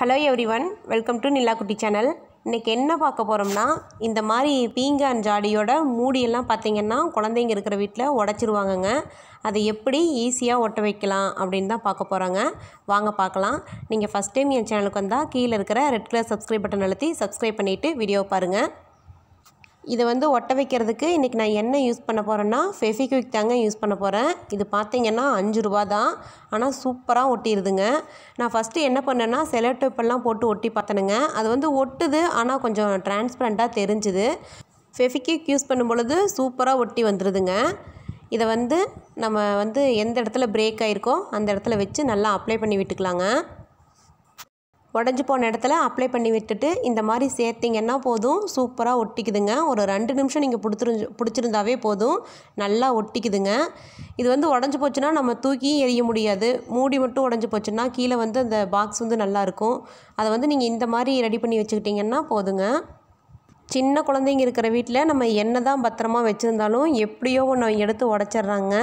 hello everyone welcome to Nilakutti channel இன்றைக்கி என்ன பார்க்க போகிறோம்னா இந்த மாதிரி பீங்கான் ஜாடியோட மூடியெல்லாம் பார்த்தீங்கன்னா குழந்தைங்க இருக்கிற வீட்டில் உடச்சிருவாங்கங்க அதை எப்படி ஈஸியாக ஒட்ட வைக்கலாம் அப்படின்னு தான் பார்க்க போகிறாங்க வாங்க பார்க்கலாம் நீங்கள் ஃபஸ்ட் டைம் என் சேனலுக்கு வந்தால் கீழே இருக்கிற ரெட் கலர் சப்ஸ்கிரைப் பட்டன் அழுத்தி சப்ஸ்கிரைப் பண்ணிவிட்டு வீடியோ பாருங்கள் இதை வந்து ஒட்ட வைக்கிறதுக்கு இன்றைக்கி நான் என்ன யூஸ் பண்ண போகிறேன்னா ஃபெஃபிக்விக் தாங்க யூஸ் பண்ண போகிறேன் இது பார்த்தீங்கன்னா அஞ்சு ரூபா தான் ஆனால் சூப்பராக ஒட்டிடுதுங்க நான் ஃபஸ்ட்டு என்ன பண்ணேன்னா செலோடேப்பெல்லாம் போட்டு ஒட்டி பார்த்தனுங்க அது வந்து ஒட்டுது ஆனால் கொஞ்சம் டிரான்ஸ்பரண்ட்டாக தெரிஞ்சுது ஃபெஃபிக்விக் யூஸ் பண்ணும் பொழுது சூப்பராக ஒட்டி வந்துடுதுங்க இதை வந்து நம்ம வந்து எந்த இடத்துல பிரேக் ஆகிருக்கோ அந்த இடத்துல வச்சு நல்லா அப்ளை பண்ணி விட்டுக்கலாங்க உடஞ்சி போன இடத்துல அப்ளை பண்ணி விட்டுட்டு இந்த மாதிரி சேர்த்திங்கன்னா போதும் சூப்பராக ஒட்டிக்குதுங்க ஒரு ரெண்டு நிமிஷம் நீங்கள் பிடிச்சிரு பிடிச்சிருந்தாவே போதும் நல்லா ஒட்டிக்குதுங்க இது வந்து உடஞ்சி போச்சுன்னா நம்ம தூக்கி எறிய முடியாது மூடி மட்டும் உடஞ்சி போச்சுன்னா கீழே வந்து அந்த பாக்ஸ் வந்து நல்லாயிருக்கும் அதை வந்து நீங்கள் இந்த மாதிரி ரெடி பண்ணி வச்சுக்கிட்டிங்கன்னா போதுங்க சின்ன குழந்தைங்க இருக்கிற வீட்டில் நம்ம என்ன தான் பத்திரமா வச்சுருந்தாலும் எப்படியோ ஒன்று எடுத்து உடச்சிட்றாங்க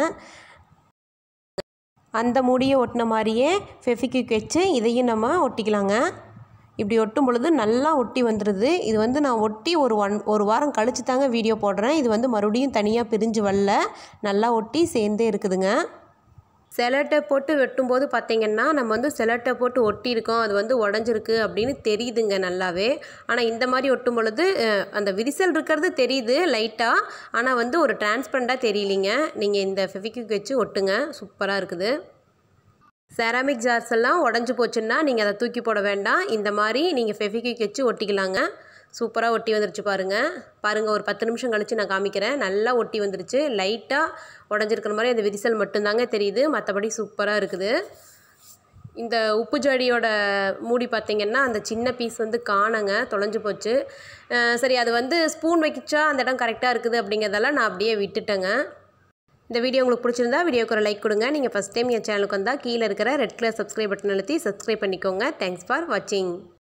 அந்த மூடியை ஒட்டின மாதிரியே ஃபெஃபிக்விக் வச்சு இதையும் நம்ம ஒட்டிக்கலாங்க இப்படி ஒட்டும் பொழுது நல்லா ஒட்டி வந்துடுது இது வந்து நான் ஒட்டி ஒரு ஒன் ஒரு வாரம் கழித்து தாங்க வீடியோ போடுறேன் இது வந்து மறுபடியும் தனியாக பிரிஞ்சு வரல நல்லா ஒட்டி சேர்ந்தே இருக்குதுங்க செலட்டை போட்டு வெட்டும்போது பார்த்திங்கன்னா நம்ம வந்து செலட்டை போட்டு ஒட்டியிருக்கோம் அது வந்து உடஞ்சிருக்கு அப்படின்னு தெரியுதுங்க நல்லாவே ஆனால் இந்த மாதிரி ஒட்டும் பொழுது அஹ், அந்த விரிசல் இருக்கிறது தெரியுது லைட்டாக ஆனால் வந்து ஒரு டிரான்ஸ்பரண்ட்டாக தெரியலிங்க நீங்கள் இந்த ஃபெவிக்விக் வச்சு ஒட்டுங்க சூப்பராக இருக்குது செராமிக் ஜார்ஸ் எல்லாம் உடஞ்சி போச்சுன்னா நீங்கள் அதை தூக்கி போட வேண்டாம் இந்த மாதிரி நீங்கள் ஃபெவிக்விக் வச்சு ஒட்டிக்கலாங்க சூப்பராக ஒட்டி வந்துருச்சு பாருங்கள் பாருங்கள் ஒரு பத்து நிமிஷம் கழித்து நான் காமிக்கிறேன் நல்லா ஒட்டி வந்துருச்சு லைட்டாக உடஞ்சிருக்கிற மாதிரி அந்த விரிசல் மட்டும்தாங்க தெரியுது மற்றபடி சூப்பராக இருக்குது இந்த உப்பு ஜாடியோட மூடி பார்த்திங்கன்னா அந்த சின்ன பீஸ் வந்து காணங்க தொலைஞ்சு போச்சு அஹ் சரி அது வந்து ஸ்பூன் வைக்கிச்சா அந்த இடம் கரெக்டாக இருக்குது அப்படிங்கிறதெல்லாம் நான் அப்படியே விட்டுட்டேங்க இந்த வீடியோ உங்களுக்கு பிடிச்சிருந்தா வீடியோக்கு ஒரு லைக் கொடுங்க நீங்கள் ஃபஸ்ட் டைம் என் சேனலுக்கு வந்தால் கீழே இருக்கிற ரெட் கலர் சப்ஸ்கிரைப் பட்டன் அழுத்தி சப்ஸ்கிரைப் பண்ணிக்கோங்க தேங்க்ஸ் ஃபார் வாட்சிங்